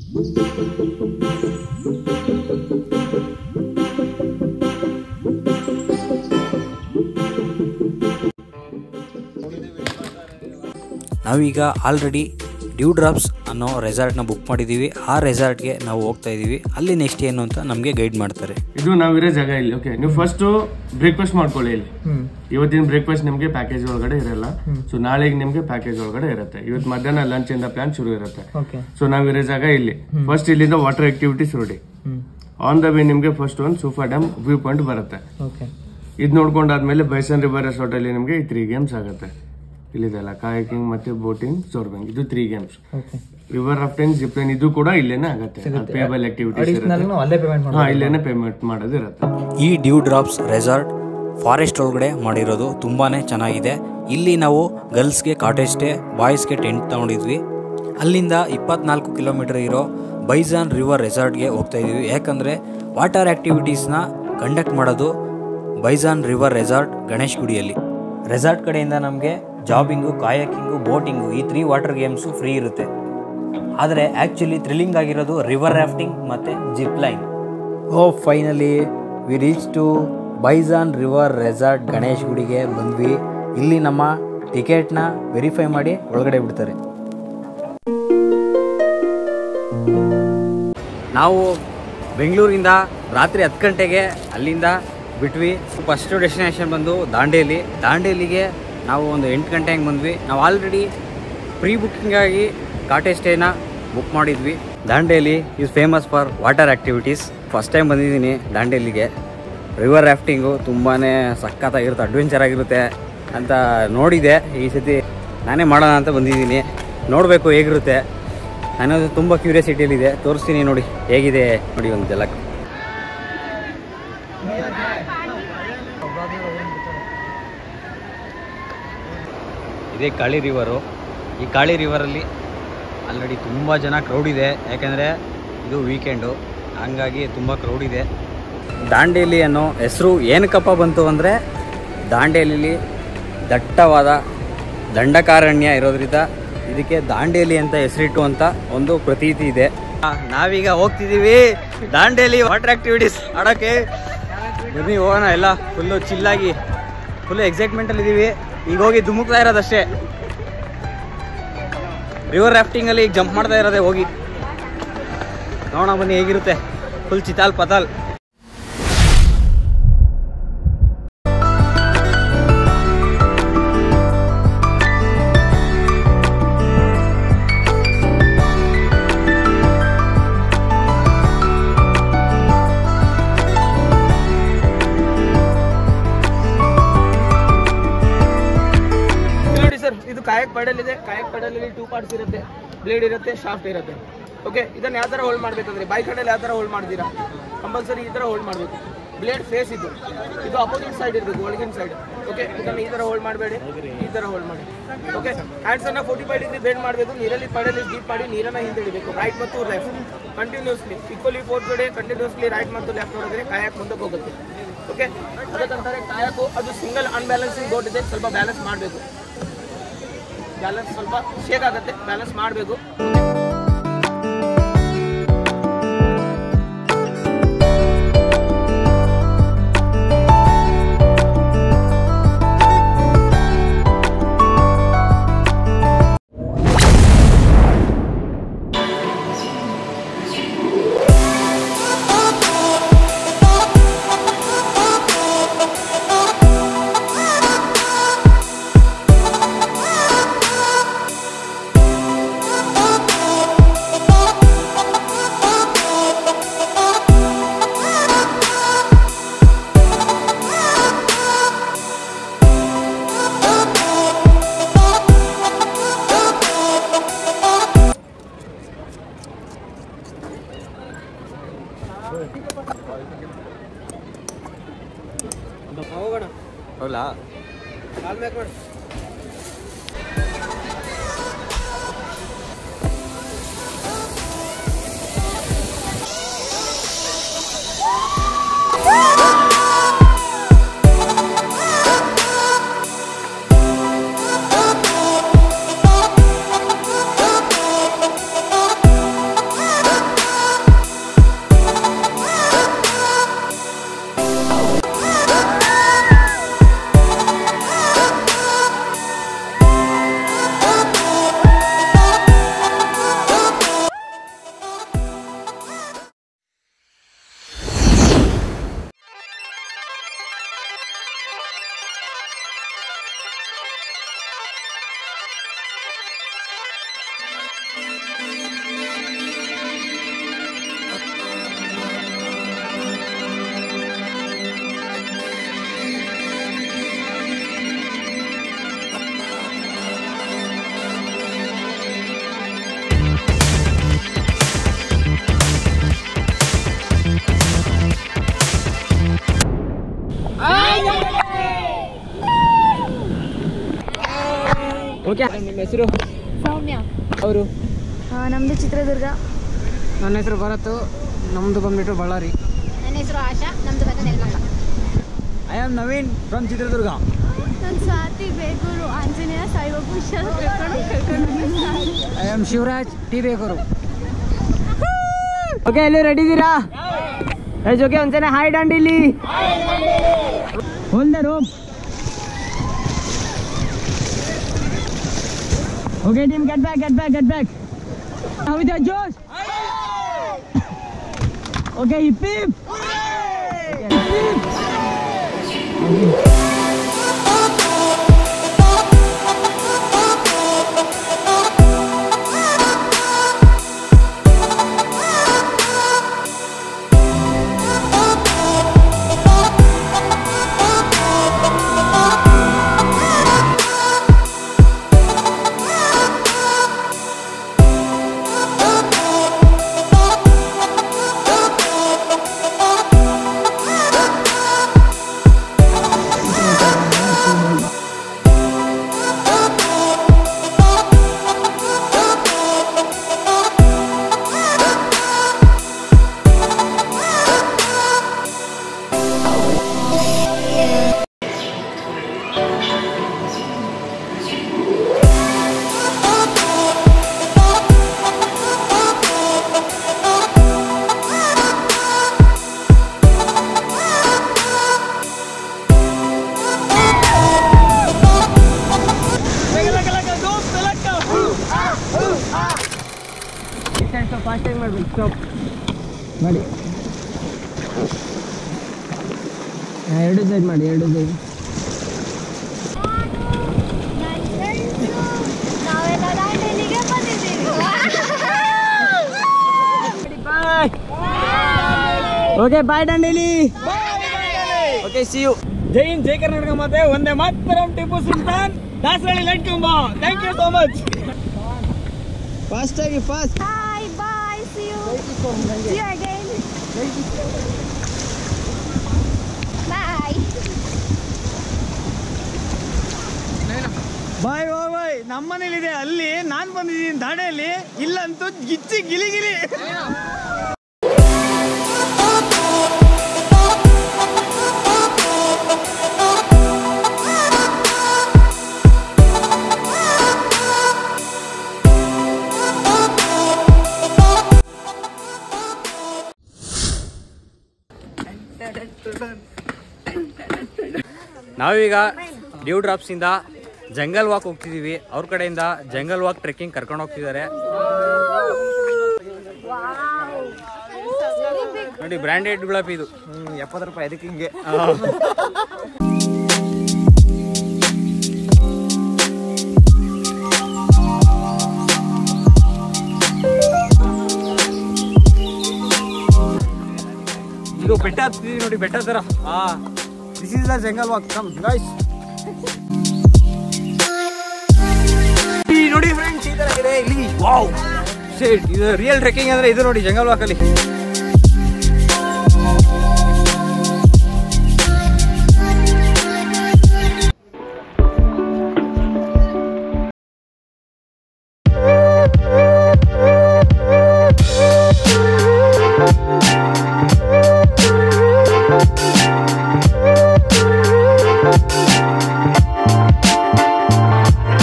ನಾವೀಗ already due drops ಅನ್ನೋ ರೆಸಾರ್ಟ್ನ book ಮಾಡಿದ್ದೀವಿ ಆ ರೆಸಾರ್ಟ್ಗೆ ನಾವು ಹೋಗ್ತಾ ಇದ್ದೀವಿ ಅಲ್ಲಿ ನೆಕ್ಸ್ಟ್ ಏನು ಅಂತ ನಮಗೆ ಗೈಡ್ ಮಾಡ್ತಾರೆ ಇದು ನಾವಿರೋ ಜಾಗ ಇಲ್ಲಿ ಓಕೆ ನೀವು ಫಸ್ಟ್ ಬ್ರೇಕ್ಫಾಸ್ಟ್ ಮಾಡ್ಕೊಳ್ಳಿ ಇಲ್ಲಿ ಇವತ್ತಿನ ಬ್ರೇಕ್ಫಾಸ್ಟ್ ನಿಮ್ಗೆ ಪ್ಯಾಕೇಜ್ ಒಳಗಡೆ ಇರಲ್ಲ ಸೊ ನಾಳೆಗೆ ನಿಮ್ಗೆ ಪ್ಯಾಕೇಜ್ ಒಳಗಡೆ ಇರುತ್ತೆ ಇವತ್ತು ಮಧ್ಯಾಹ್ನ ಲಂಚ್ ಇಂದ ಪ್ಲಾನ್ ಶುರು ಇರುತ್ತೆ ಓಕೆ ಸೊ ನಾವಿರೋ ಜಾಗ ಇಲ್ಲಿ ಫಸ್ಟ್ ಇಲ್ಲಿಂದ ವಾಟರ್ ಆಕ್ಟಿವಿಟೀಸ್ ನೋಡಿ ಆನ್ ದ ವೇ ನಿಮ್ಗೆ ಫಸ್ಟ್ ಒಂದು ಸೂಫಾ ಡ್ಯಾಮ್ ವ್ಯೂ ಪಾಯಿಂಟ್ ಬರುತ್ತೆ ಓಕೆ ಇದು ನೋಡ್ಕೊಂಡಾದ್ಮೇಲೆ ಬೈಸನ್ ರಿವರ್ ರೆಸಾರ್ಟ್ ಅಲ್ಲಿ ನಿಮ್ಗೆ ಈ ತ್ರೀ ಗೇಮ್ಸ್ ಆಗುತ್ತೆ ಇಲ್ಲಿದೆಲ್ಲ ಕಾಯಕಿಂಗ್ ಮತ್ತೆ ಬೋಟಿಂಗ್ ಸೋರ್ಬಿಂಗ್ ಇದು three games okay river rafting zipline ಇದು ಕೂಡ ಇಲ್ಲೇನೆ ಆಗುತ್ತೆ ಪೇಬಲ್ ಆಕ್ಟಿವಿಟೀಸ್ ಅಡಿಷನಲ್ ಇರುತ್ತೆ ಅಲ್ಲೇ ಪೇಮೆಂಟ್ ಹಾ ಇಲ್ಲೇನೆ ಪೇಮೆಂಟ್ ಮಾಡೋದಿರುತ್ತೆ ಈ ಡ್ಯೂ ಡ್ರಾಪ್ಸ್ ರೆಸಾರ್ಟ್ ಫಾರೆಸ್ಟ್ ಒಳಗಡೆ ಮಾಡಿರೋದು ತುಂಬಾ ಚೆನ್ನಾಗಿದೆ ಇಲ್ಲಿ ನಾವು ಗರ್ಲ್ಸ್ಗೆ ಕಾಟೇಜ್ ಸ್ಟೇ ಬಾಯ್ಸ್ಗೆ ಟೆಂಟ್ ತಗೊಂಡಿದ್ವಿ ಅಲ್ಲಿಂದ ಇಪ್ಪತ್ನಾಲ್ಕು ಕಿಲೋಮೀಟರ್ ಇರೋ ಬೈಜಾನ್ ರಿವರ್ ರೆಸಾರ್ಟ್ಗೆ ಹೋಗ್ತಾ ಇದೀವಿ ಯಾಕಂದರೆ ವಾಟರ್ ಆ್ಯಕ್ಟಿವಿಟೀಸ್ನ ಕಂಡಕ್ಟ್ ಮಾಡೋದು ಬೈಜಾನ್ ರಿವರ್ ರೆಸಾರ್ಟ್ ಗಣೇಶ್ ಗುಡಿಯಲ್ಲಿ ರೆಸಾರ್ಟ್ ಕಡೆಯಿಂದ ನಮಗೆ ಜಾಬಿಂಗು ಕಾಯಕಿಂಗು ಬೋಟಿಂಗು ಈ ತ್ರೀ ವಾಟರ್ ಗೇಮ್ಸು ಫ್ರೀ ಇರುತ್ತೆ ಆದರೆ ಆ್ಯಕ್ಚುಲಿ ಥ್ರಿಲ್ಲಿಂಗ್ ಆಗಿರೋದು ರಿವರ್ ರಾಫ್ಟಿಂಗ್ ಮತ್ತು zip line oh finally we reach to Bison river resort Ganesh ಗುಡಿಗೆ ಬಂದ್ವಿ ಇಲ್ಲಿ ನಮ್ಮ ಟಿಕೆಟ್ನ ವೆರಿಫೈ ಮಾಡಿ ಒಳಗಡೆ ಬಿಡ್ತಾರೆ ನಾವು ಬೆಂಗಳೂರಿಂದ ರಾತ್ರಿ ಹತ್ತು ಗಂಟೆಗೆ ಅಲ್ಲಿಂದ ಬಿಟ್ವಿ ಫಸ್ಟ್ ಡೆಸ್ಟಿನೇಷನ್ ಬಂದು ದಾಂಡೇಲಿ ದಾಂಡೇಲಿಗೆ ನಾವು ಒಂದು ಎಂಟು ಗಂಟೆ ಹಂಗೆ ಬಂದ್ವಿ ನಾವು ಆಲ್ರೆಡಿ ಪ್ರೀ ಬುಕ್ಕಿಂಗಾಗಿ ಕಾಟೇಜ್ ಸ್ಟೇನ ಬುಕ್ ಮಾಡಿದ್ವಿ Dandeli is famous for water activities first time ಬಂದಿದ್ದೀನಿ ದಾಂಡೇಲಿಗೆ ರಿವರ್ ರಾಫ್ಟಿಂಗು ತುಂಬಾ ಸಖತ್ತಾಗಿರುತ್ತೆ ಅಡ್ವೆಂಚರ್ ಆಗಿರುತ್ತೆ ಅಂತ ನೋಡಿದೆ ಈ ಸತಿ ನಾನೇ ಮಾಡೋಣ ಅಂತ ಬಂದಿದ್ದೀನಿ ನೋಡಬೇಕು ಹೇಗಿರುತ್ತೆ ನನ್ನದು ತುಂಬ ಕ್ಯೂರಿಯಾಸಿಟಿಯಲ್ಲಿದೆ ತೋರಿಸ್ತೀನಿ ನೋಡಿ ಹೇಗಿದೆ ನೋಡಿ ಒಂದು ಜಲಕ್ ಇದೇ ಕಾಳಿ ರಿವರು ಈ ಕಾಳಿ ರಿವರಲ್ಲಿ ಆಲ್ರೆಡಿ ತುಂಬ ಜನ ಕ್ರೌಡ್ ಇದೆ ಯಾಕೆಂದರೆ ಇದು ವೀಕೆಂಡು ಹಂಗಾಗಿ ತುಂಬ ಕ್ರೌಡ್ ಇದೆ ದಾಂಡೇಲಿ ಅನ್ನೋ ಹೆಸರು ಏನಕ್ಕಪ್ಪ ಬಂತು ಅಂದರೆ ದಾಂಡೇಲಿಲಿ ದಟ್ಟವಾದ ದಂಡಕಾರಣ್ಯ ಇರೋದ್ರಿಂದ ಇದಕ್ಕೆ ದಾಂಡೇಲಿ ಅಂತ ಹೆಸರಿಟ್ಟು ಅಂತ ಒಂದು ಪ್ರತೀತಿ ಇದೆ ಆ, ನಾವೀಗ ಹೋಗ್ತಿದ್ದೀವಿ ದಾಂಡೇಲಿ ವಾಟರ್ ಆಕ್ಟಿವಿಟೀಸ್ ಆಡೋಕ್ಕೆ ಬನ್ನಿ ಹೋಗೋಣ ಎಲ್ಲ ಫುಲ್ಲು ಚಿಲ್ಲಾಗಿ ಫುಲ್ಲು ಎಕ್ಸೈಟ್ಮೆಂಟಲ್ಲಿ ಇದ್ದೀವಿ ಈಗ ಹೋಗಿ ಧುಮುಕ್ತಾ ಇರೋದಷ್ಟೇ ರಿವರ್ ರಾಫ್ಟಿಂಗಲ್ಲಿ ಈಗ ಜಂಪ್ ಮಾಡ್ತಾ ಇರೋದೇ ಹೋಗಿ ನೋಡೋಣ ಬನ್ನಿ ಹೇಗಿರುತ್ತೆ ಫುಲ್ ಚಿತಾಲ್ ಪತಾಲ್ ನೋಡಿ ಸರ್ ಇದು ಕಾಯಕ್ ಪಡಲ್ ಇದೆ ಕಾಯಕ್ ಪಡಲ್ ಅಲ್ಲಿ ಟೂ ಪಾರ್ಟ್ಸ್ ಇರುತ್ತೆ ಬ್ಲೇಡ್ ಇರುತ್ತೆ ಶಾಫ್ಟ್ ಇರುತ್ತೆ ಓಕೆ ಇದನ್ನ ಯಾವ ತರ ಹೋಲ್ಡ್ ಮಾಡ್ಬೇಕಂದ್ರೆ ಬೈಕ್ ಹ್ಯಾಂಡಲ್ ಯಾವ ತರ ಹೋಲ್ಡ್ ಮಾಡ್ತೀರಾ ಕಂಪಲ್ಸರಿ ಈ ತರ ಹೋಲ್ಡ್ ಮಾಡಬೇಕು ಬ್ಲೇಡ್ ಫೇಸ್ ಇದು ಇದು ಅಪೋಸಿಟ್ ಸೈಡ್ ಇರಬೇಕು ಒಳಗಿನ ಸೈಡ್ ಓಕೆ ಇದನ್ನ ಈ ತರ ಹೋಲ್ಡ್ ಮಾಡಬೇಡಿ ಈ ತರ ಹೋಲ್ಡ್ ಮಾಡಿ ಓಕೆ ಹ್ಯಾಂಡ್ಸ್ ಅನ್ನ ಫೋರ್ಟಿ ಫೈವ್ ಡಿಗ್ರಿ ಬೆಂಡ್ ಮಾಡಬೇಕು ನೀರಲ್ಲಿ ಪಡಲಿ ಡೀಪ್ ಮಾಡಿ ನೀರನ್ನ ಹಿಂದಿಡಬೇಕು ರೈಟ್ ಮತ್ತು ಲೆಫ್ಟ್ ಕಂಟಿನ್ಯೂಸ್ಲಿ ಈಕ್ವಲಿ ಫೋರ್ ಕಡೆ ಕಂಟಿನ್ಯೂಸ್ಲಿ ರೈಟ್ ಮತ್ತು ಲೆಫ್ಟ್ ಹೊಡೆದ್ರೆ ಕಾಯಕ್ ಮುಂದಕ್ಕೆ ಹೋಗುತ್ತೆ ಓಕೆ ಅದಕ್ಕಂತಾರೆ ಕಾಯಕು ಅದು ಸಿಂಗಲ್ ಅನ್ಬ್ಯಾಲೆನ್ಸಿಂಗ್ ಬೋಟ್ ಇದೆ ಸ್ವಲ್ಪ ಬ್ಯಾಲೆನ್ಸ್ ಮಾಡಬೇಕು ಬ್ಯಾಲೆನ್ಸ್ ಸ್ವಲ್ಪ ಶೇಕ್ ಆಗುತ್ತೆ ಬ್ಯಾಲೆನ್ಸ್ ಮಾಡಬೇಕು ಹೋಗೋಣ ಹೌದಾ ಕಾಲ್ ಮ್ಯಾಕ್ ಮಾಡು Thank ಓಕೆ ನಿಮ್ಮ ಹೆಸರು ಸೌಮ್ಯ ಅವರು ಆ, ನಮ್ದು ಚಿತ್ರದುರ್ಗ ನನ್ನ ಹೆಸರು ಭರತ್ ನಮ್ಮದು ಬಂದ್ಬಿಟ್ಟು ಬಳ್ಳಾರಿ ನನ್ನ ಹೆಸರು ಆಶಾ ನಮ್ದು ಬಂದು Nelamanga I am Naveen from Chitradurga ನನ್ನ Swati Begur Anjaneya Saibabu I am Shivraj T ಬೇಕರು ಓಕೆ ಎಲ್ಲೂ ರೆಡಿ ಇದ್ದೀರಾ ಎಸ್ ಓಕೆ ಒಂದ್ಸಲ hi Dandeli hold the rope okay team get back get back get back how is josh okay hip hip fast time ಮಾಡ್ಬೇಕು ಸ್ಟಾಪ್ ಮಾಡಿ ಎರಡು ಸೈಡ್ ಮಾಡಿ ಎರಡು ಸೈಡ್ ನಾವೆಲ್ಲ ದಾಂಡೇಲಿಗೆ ಬಂದಿದ್ದೀವಿ bye okay bye Dandeli okay see you Jai Hind Jai Karnataka ಮತ್ತೆ ಒಂದೇ ಮಾತರಂ ಟಿಪ್ಪು ಸುಲ್ತಾನ್ ದಾಸರಳ್ಳಿ ಲಟ್ಕಂಬ thank you so much fast ಆಗಿ fast bye bye see you see you again bye bye bye bye ನಮ್ಮನೇಲಿದೆ ಅಲ್ಲಿ ನಾನ್ ಬಂದಿದ್ದೀನಿ ದಾಡೆಯಲ್ಲಿ ಇಲ್ಲಂತೂ ಗಿಚ್ಚಿ ಗಿಲಿ ಗಿಲಿ ನಾವೀಗ ಡ್ಯೂ ಡ್ರಾಪ್ಸಿಂದ ಜಂಗಲ್ ವಾಕ್ ಹೋಗ್ತಿದೀವಿ ಅವ್ರ ಕಡೆಯಿಂದ ಜಂಗಲ್ ವಾಕ್ ಟ್ರೆಕ್ಕಿಂಗ್ ಕರ್ಕೊಂಡು ಹೋಗ್ತಿದ್ದಾರೆ ನೋಡಿ ಬ್ರ್ಯಾಂಡೆಡ್ ಗುಲಾಬಿ ಇದು ಎಪ್ಪತ್ತು ರೂಪಾಯಿ ಅದಕ್ಕೆ ಹಿಂಗೆ ಇದು ಬೆಟ್ಟ ಹತ್ತಿದೀವಿ ನೋಡಿ ಬೆಟ್ಟ ತರ ಹಾ this is the jungle walk come guys ನೋಡಿ ಫ್ರೆಂಡ್ಸ್ ಈ ತರ ಇದೆ ಇಲ್ಲಿ ವಾವ್ ಶೇಟ್ ಇದು ರಿಯಲ್ ಟ್ರೆಕ್ಕಿಂಗ್ ಅಂದ್ರೆ ಇದು ನೋಡಿ ಜಂಗಲ್ ವಾಕ್ ಅಲ್ಲಿ